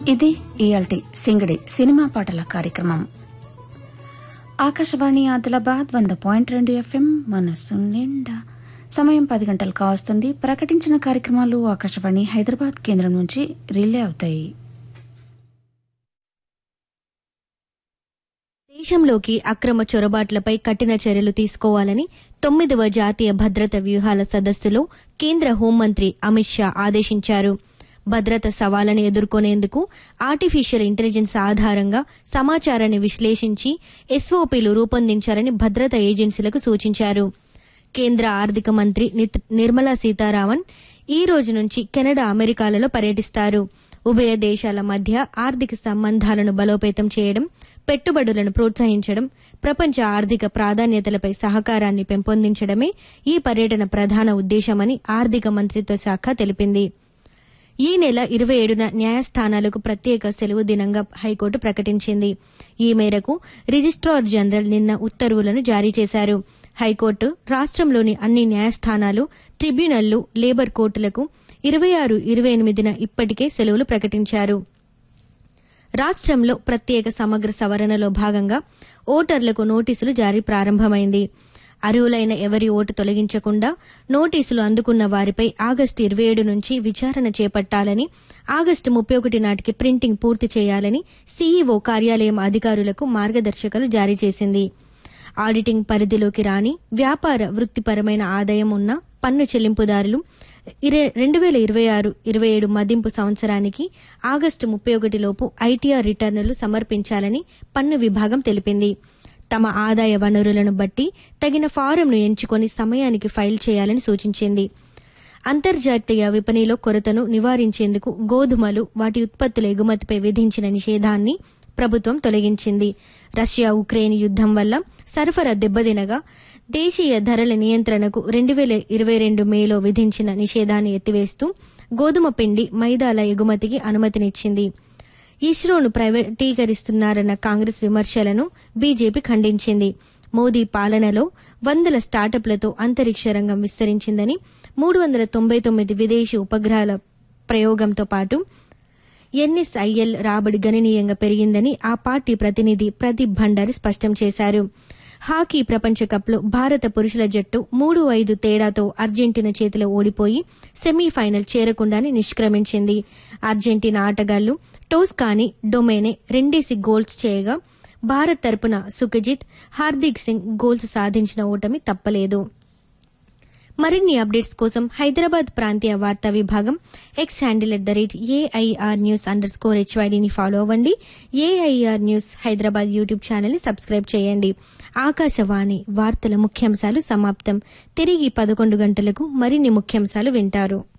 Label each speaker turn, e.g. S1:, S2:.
S1: ఇది ఇయాల్టి సింగడి సినిమా పాటల కార్యక్రమం ఆకాశవాణి ఆదిలాబాద్ వంద పాయింట్ రెండు ఎఫ్ఎం మనస్సు నిండా సమయం పది గంటలు కావస్తుంది ప్రకటించిన కార్యక్రమాలు ఆకాశవాణి హైదరాబాద్ కేంద్రం నుంచి రిలే అవుతాయి
S2: దేశంలోకి అక్రమ చొరబాట్లపై కఠిన చర్యలు తీసుకోవాలని తొమ్మిదవ జాతీయ భద్రత వ్యూహాల సదస్సులో కేంద్ర హోంమంత్రి అమిత్ షా ఆదేశించారు భద్రత సవాళ్లను ఎదుర్కొనేందుకు ఆర్టిఫిషియల్ ఇంటెలిజెన్స్ ఆధారంగా సమాచారాన్ని విశ్లేషించి ఎస్ఓపీలు రూపొందించాలని భద్రతా ఏజెన్సీలకు సూచించారు కేంద్ర ఆర్థిక మంత్రి నిత్- నిర్మలా సీతారామన్ ఈ రోజు నుంచి కెనడా అమెరికాలలో పర్యటిస్తారు ఉభయ దేశాల మధ్య ఆర్థిక సంబంధాలను బలోపేతం చేయడం పెట్టుబడులను ప్రోత్సహించడం ప్రపంచ ఆర్థిక ప్రాధాన్యతలపై సహకారాన్ని పెంపొందించడమే ఈ పర్యటన ప్రధాన ఉద్దేశమని ఆర్థిక మంత్రిత్వ శాఖ తెలిపింది ఈ నెల ఇరవై ఏడున న్యాయస్థానాలకు ప్రత్యేక సెలవు దినంగా హైకోర్టు ప్రకటించింది ఈ మేరకు రిజిస్ట్రార్ జనరల్ నిన్న ఉత్తర్వులను జారీ చేశారు హైకోర్టు రాష్ట్రంలోని అన్ని న్యాయస్థానాలు ట్రిబ్యునళ్లు లేబర్ కోర్టులకు ఇరవై ఆరు ఇరవై ఎనిమిదిన ఇప్పటికే సెలవులు ప్రకటించారు రాష్ట్రంలో ప్రత్యేక సమగ్ర సవరణలో భాగంగా ఓటర్లకు నోటీసులు జారీ ప్రారంభమైంది అర్హులైన ఎవరి ఓటు తొలగించకుండా నోటీసులు అందుకున్న వారిపై ఆగస్టు ఇరవై ఏడు నుంచి విచారణ చేపట్టాలని ఆగస్టు ముప్పై ఒకటి నాటికి ప్రింటింగ్ పూర్తి చేయాలని సీఈఓ కార్యాలయం అధికారులకు మార్గదర్శకాలు జారీ చేసింది ఆడిటింగ్ పరిధిలోకి రాని వ్యాపార వృత్తిపరమైన ఆదాయం ఉన్న పన్ను చెల్లింపుదారులు ఇర- రెండు వేల ఇరవై ఆరు ఇరవై ఏడు మదింపు సంవత్సరానికి ఆగస్టు ముప్పై ఒకటి లోపు ఐటీఆర్ రిటర్నులు సమర్పించాలని పన్ను విభాగం తెలిపింది తమ ఆదాయ వనరులను బట్టి తగిన ఫారంను ఎంచుకొని సమయానికి ఫైల్ చేయాలని సూచించింది అంతర్జాతీయ విపణిలో కొరతను నివారించేందుకు గోధుమలు వాటి ఉత్పత్తుల ఎగుమతిపై విధించిన నిషేధాన్ని ప్రభుత్వం తొలగించింది రష్యా ఉక్రెయిన్ యుద్ధం వల్ల సరఫరా దెబ్బతినగా దేశీయ ధరల నియంత్రణకు రెండు వేల ఇరవై రెండు మేలో విధించిన నిషేధాన్ని ఎత్తివేస్తూ గోధుమ పిండి మైదాల ఎగుమతికి అనుమతినిచ్చింది ఇస్రోను ప్రైవేటీకరిస్తున్నారన్న కాంగ్రెస్ విమర్శలను బీజేపీ ఖండించింది మోదీ పాలనలో వందల స్టార్టప్లతో అంతరిక్ష రంగం విస్తరించిందని మూడు వందల తొంభై తొమ్మిది విదేశీ ఉపగ్రహాల ప్రయోగంతో పాటు ఎన్ఎస్ఐఎల్ రాబడి గణనీయంగా పెరిగిందని ఆ పార్టీ ప్రతినిధి ప్రదీప్ భండారి స్పష్టం చేశారు హాకీ ప్రపంచ కప్లో భారత పురుషుల జట్టు మూడు ఐదు తేడాతో అర్జెంటీనా చేతిలో ఓడిపోయి సెమీఫైనల్ చేరకుండానే నిష్క్రమించింది అర్జెంటీనా ఆటగాళ్లు టోస్ కాని డొమేనే రెండేసి గోల్స్ చేయగా భారత్ తరపున సుఖజిత్ హార్దిక్ సింగ్ గోల్స్ సాధించిన ఓటమి తప్పలేదు మరిన్ని అప్డేట్స్ కోసం హైదరాబాద్ ప్రాంతీయ వార్తా విభాగం X handle at the rate AIR news underscore హెచ్వైడిని ఫాలో అవ్వండి ఏఐఆర్ న్యూస్ హైదరాబాద్ యూట్యూబ్ ఛానల్ని సబ్స్క్రైబ్ చేయండి ఆకాశవాణి వార్తల ముఖ్యాంశాలు సమాప్తం తిరిగి పదకొండు గంటలకు మరిన్ని ముఖ్యాంశాలు వింటారు